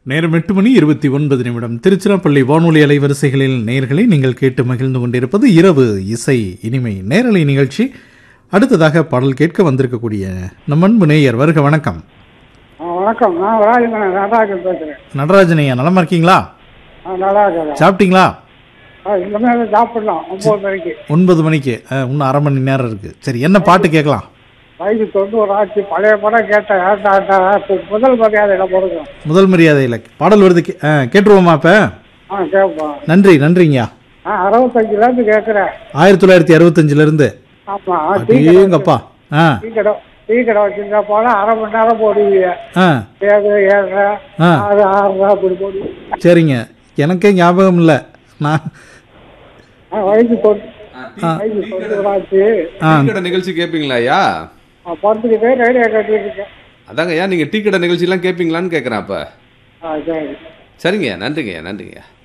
நேரம் எட்டு மணி இருபத்தி ஒன்பது நிமிடம் திருச்சிராப்பள்ளி வானொலி அலைவரிசைகளில் நேர்களை நீங்கள் கேட்டு மகிழ்ந்து கொண்டிருப்பது இரவு இசை இனிமை நேரலை நிகழ்ச்சி அடுத்ததாக பாடல் கேட்க வந்திருக்கக்கூடிய நம் அன்பு நேயர் வருக வணக்கம் ஆ, வணக்கம் நான் ராஜமணன் நடராஜன் பேசுகிறேன் நடராஜன் ஐயா நலமா இருக்கீங்களா ஆ நல்லா இருக்கிறேன் சாப்பிட்டீங்களா ஆ இனிமேல் சாப்பிடலாம் ஒம்பது மணிக்கு ஒன்பது மணிக்கு அஹ், இன்னும் அரை மணி நேரம் இருக்கு சரி என்ன பாட்டு கேட்கலாம் வயது தொண்ணூறு ஆச்சு பழைய படம் கேட்டேன் ஏன்டா, ஏன்டா, இப்ப முதல் மரியாதையில போடுங்க முதல் மரியாதையில் பாடல் வருது கே- அஹ், கேட்டுருவோமா இப்ப ஆ கேட்போம் நன்றி நன்றிங்கய்யா ஆ அறுபத்தஞ்சுலேருந்து கேட்குறேன் ஆயிரத்தி தொள்ளாயிரத்தி அறுபத்தஞ்சுல இருந்து ஆமாம் டீ கடை ஏங்கப்பா ஆ டீ கடை டீ கடை வச்சுருந்தா போனால் அரை மணி நேரம் போடுவீங்க ஆ ஏழு ஏழரை ஆ. ஆறு ஆறு அப்படி போடுவீங்க சரிங்க எனக்கே ஞாபகம் இல்லை நான் ஆ வயது தொண்ணூ வயது தொண்ணூறு ஆச்சு ஆ டீ கடை நிகழ்ச்சி கேட்பீங்களா ஐயா ஆ படுத்துக்கிட்டே ரேடியோ கட்டிட்டு இருக்கேன் அதாங்க ஐயா நீங்க டீ கடை நிகழ்ச்சிலாம் கேட்பீங்களான்னு கேட்குறேன் அப்ப ஆ சரி சரிங்க நன்றிங்க நன்றிங்க